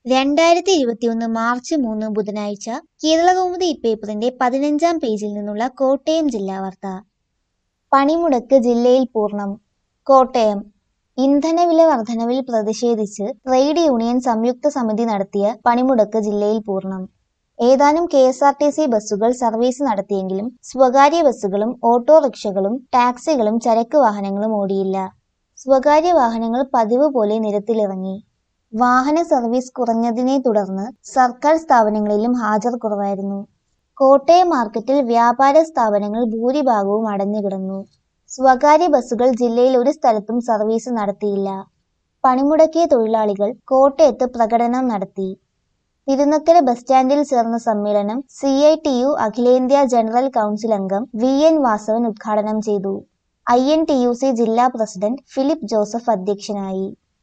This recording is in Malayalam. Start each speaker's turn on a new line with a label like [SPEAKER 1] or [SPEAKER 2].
[SPEAKER 1] രണ്ടായിരത്തി ഇരുപത്തിയൊന്ന് മാർച്ച് മൂന്ന് ബുധനാഴ്ച കേരളകൗമുദി ഇപ്പേപ്പറിന്റെ പതിനഞ്ചാം പേജിൽ നിന്നുള്ള കോട്ടയം ജില്ലാ വാർത്ത പണിമുടക്ക് ജില്ലയിൽ പൂർണ്ണം കോട്ടയം ഇന്ധനവില വർധനവിൽ പ്രതിഷേധിച്ച് ട്രേഡ് യൂണിയൻ സംയുക്ത സമിതി നടത്തിയ പണിമുടക്ക് ജില്ലയിൽ പൂർണ്ണം ഏതാനും K S R T C ബസ്സുകൾ സർവീസ് നടത്തിയെങ്കിലും സ്വകാര്യ ബസ്സുകളും ഓട്ടോറിക്ഷകളും ടാക്സികളും ചരക്ക് വാഹനങ്ങളും ഓടിയില്ല സ്വകാര്യ വാഹനങ്ങൾ പതിവ് പോലെ നിരത്തിലിറങ്ങി വാഹന സർവീസ് കുറഞ്ഞതിനെ തുടർന്ന് സർക്കാർ സ്ഥാപനങ്ങളിലും ഹാജർ കുറവായിരുന്നു കോട്ടയം മാർക്കറ്റിൽ വ്യാപാര സ്ഥാപനങ്ങൾ ഭൂരിഭാഗവും അടഞ്ഞുകിടന്നു സ്വകാര്യ ബസ്സുകൾ ജില്ലയിൽ ഒരു സ്ഥലത്തും സർവീസ് നടത്തിയില്ല പണിമുടക്കിയ തൊഴിലാളികൾ കോട്ടയത്ത് പ്രകടനം നടത്തി തിരുനക്കര ബസ് സ്റ്റാൻഡിൽ ചേർന്ന സമ്മേളനം സി ഐ ടി യു അഖിലേന്ത്യാ ജനറൽ കൗൺസിൽ അംഗം വി എൻ വാസവൻ ഉദ്ഘാടനം ചെയ്തു I N T U C ജില്ലാ പ്രസിഡന്റ് ഫിലിപ്പ് ജോസഫ് അധ്യക്ഷനായി